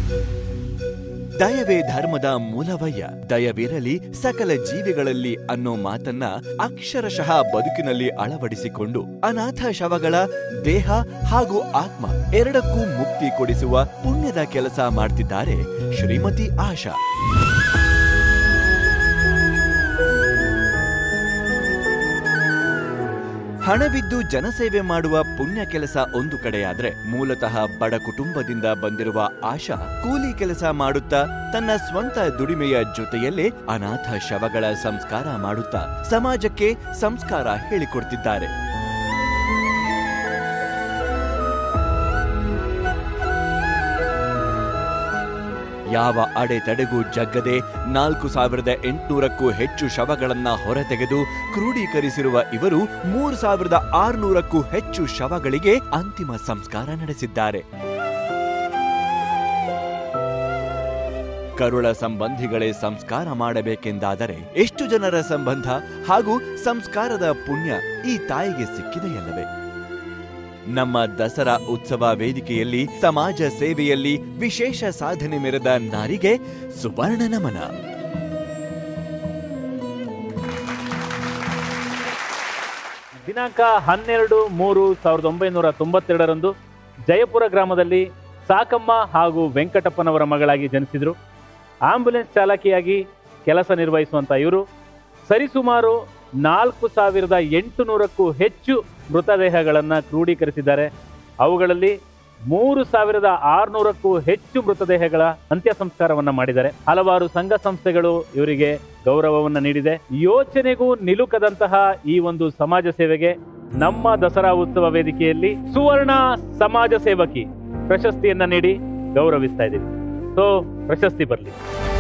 ದಯವೇ ಧರ್ಮದ ಮೂಲವಯ್ಯ ದಯವಿರಲಿ ಸಕಲ ಜೀವಿಗಳಲ್ಲಿ ಅನ್ನೋ ಮಾತನ್ನ ಅಕ್ಷರಶಃ ಬದುಕಿನಲ್ಲಿ ಅಳವಡಿಸಿಕೊಂಡು ಅನಾಥ ಶವಗಳ ದೇಹ ಹಾಗೂ ಆತ್ಮ ಎರಡಕ್ಕೂ ಮುಕ್ತಿ ಕೊಡಿಸುವ ಪುಣ್ಯದ ಕೆಲಸ ಮಾಡ್ತಿದ್ದಾರೆ ಶ್ರೀಮತಿ ಆಶಾ ಹಣವಿದ್ದು ಜನಸೇವೆ ಮಾಡುವ ಪುಣ್ಯ ಕೆಲಸ ಒಂದು ಕಡೆಯಾದ್ರೆ ಮೂಲತಃ ಬಡ ಕುಟುಂಬದಿಂದ ಬಂದಿರುವ ಆಶಾ ಕೂಲಿ ಕೆಲಸ ಮಾಡುತ್ತಾ ತನ್ನ ಸ್ವಂತ ದುಡಿಮೆಯ ಜೊತೆಯಲ್ಲೇ ಅನಾಥ ಶವಗಳ ಸಂಸ್ಕಾರ ಮಾಡುತ್ತಾ ಸಮಾಜಕ್ಕೆ ಸಂಸ್ಕಾರ ಹೇಳಿಕೊಡ್ತಿದ್ದಾರೆ ಯಾವ ಅಡೆತಡೆಗೂ ಜಗ್ಗದೆ ನಾಲ್ಕು ಸಾವಿರದ ಎಂಟುನೂರಕ್ಕೂ ಹೆಚ್ಚು ಶವಗಳನ್ನ ಹೊರತೆಗೆದು ಕ್ರೋಢೀಕರಿಸಿರುವ ಇವರು ಮೂರು ಸಾವಿರದ ಆರುನೂರಕ್ಕೂ ಹೆಚ್ಚು ಶವಗಳಿಗೆ ಅಂತಿಮ ಸಂಸ್ಕಾರ ನಡೆಸಿದ್ದಾರೆ ಕರುಳ ಸಂಬಂಧಿಗಳೇ ಸಂಸ್ಕಾರ ಮಾಡಬೇಕೆಂದಾದರೆ ಎಷ್ಟು ಜನರ ಸಂಬಂಧ ಹಾಗೂ ಸಂಸ್ಕಾರದ ಪುಣ್ಯ ಈ ತಾಯಿಗೆ ಸಿಕ್ಕಿದೆಯಲ್ಲವೇ ನಮ್ಮ ದಸರಾ ಉತ್ಸವ ವೇದಿಕೆಯಲ್ಲಿ ಸಮಾಜ ಸೇವೆಯಲ್ಲಿ ವಿಶೇಷ ಸಾಧನೆ ಮೆರೆದ ನಾರಿಗೆ ಸುವರ್ಣ ನಮನ ದಿನಾಂಕ ಹನ್ನೆರಡು ಮೂರು ಸಾವಿರದ ಒಂಬೈನೂರ ತೊಂಬತ್ತೆರಡರಂದು ಜಯಪುರ ಗ್ರಾಮದಲ್ಲಿ ಸಾಕಮ್ಮ ಹಾಗೂ ವೆಂಕಟಪ್ಪನವರ ಮಗಳಾಗಿ ಜನಿಸಿದರು ಆಂಬ್ಯುಲೆನ್ಸ್ ಚಾಲಕಿಯಾಗಿ ಕೆಲಸ ನಿರ್ವಹಿಸುವಂಥ ಇವರು ಸರಿಸುಮಾರು ನಾಲ್ಕು ಸಾವಿರದ ಎಂಟು ನೂರಕ್ಕೂ ಹೆಚ್ಚು ಮೃತದೇಹಗಳನ್ನು ಕ್ರೋಢೀಕರಿಸಿದ್ದಾರೆ ಅವುಗಳಲ್ಲಿ ಮೂರು ಸಾವಿರದ ಆರುನೂರಕ್ಕೂ ಹೆಚ್ಚು ಮೃತದೇಹಗಳ ಅಂತ್ಯ ಸಂಸ್ಕಾರವನ್ನ ಮಾಡಿದ್ದಾರೆ ಹಲವಾರು ಸಂಘ ಸಂಸ್ಥೆಗಳು ಇವರಿಗೆ ಗೌರವವನ್ನು ನೀಡಿದೆ ಯೋಚನೆಗೂ ನಿಲುಕದಂತಹ ಈ ಒಂದು ಸಮಾಜ ಸೇವೆಗೆ ನಮ್ಮ ದಸರಾ ಉತ್ಸವ ವೇದಿಕೆಯಲ್ಲಿ ಸುವರ್ಣ ಸಮಾಜ ಸೇವಕಿ ಪ್ರಶಸ್ತಿಯನ್ನ ನೀಡಿ ಗೌರವಿಸ್ತಾ ಇದ್ದೀವಿ ಸೊ ಪ್ರಶಸ್ತಿ ಬರಲಿ